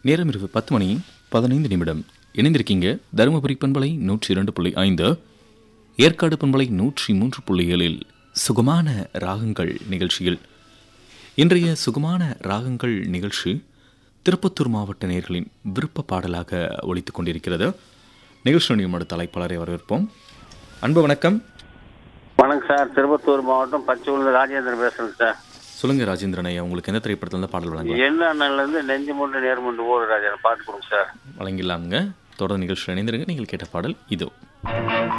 நேரம் இரவு பத்து மணி பதினைந்து நிமிடம் இணைந்திருக்கீங்க தருமபுரி பண்பலை நூற்றி இரண்டு புள்ளி ஐந்து ஏற்காடு பண்பலை நூற்றி மூன்று புள்ளி ஏழில் சுகமான ராகங்கள் நிகழ்ச்சியில் இன்றைய சுகமான ராகங்கள் நிகழ்ச்சி திருப்பத்தூர் மாவட்ட நேர்களின் விருப்ப பாடலாக ஒலித்துக் கொண்டிருக்கிறது நிகழ்ச்சி நியமன தலைப்பாளரை வரவேற்போம் அன்பு வணக்கம் வணக்கம் சார் திருப்பத்தூர் மாவட்டம் பச்சைகுளம் ராஜேந்திரன் பேசுறேன் சார் சொல்லுங்க ராஜேந்திரன் ஐயா உங்களுக்கு எந்த திரைப்படத்துல இருந்து பாடல் வழங்கலாம் என்ன இருந்து நெஞ்சு முண்டு நேர் முண்டு ஓடு ராஜா பாட்டு கொடுங்க சார் வழங்கிடலாமுங்க தொடர் நிகழ்ச்சியில் இணைந்திருங்க நீங்கள் கேட்ட பாடல் இதோ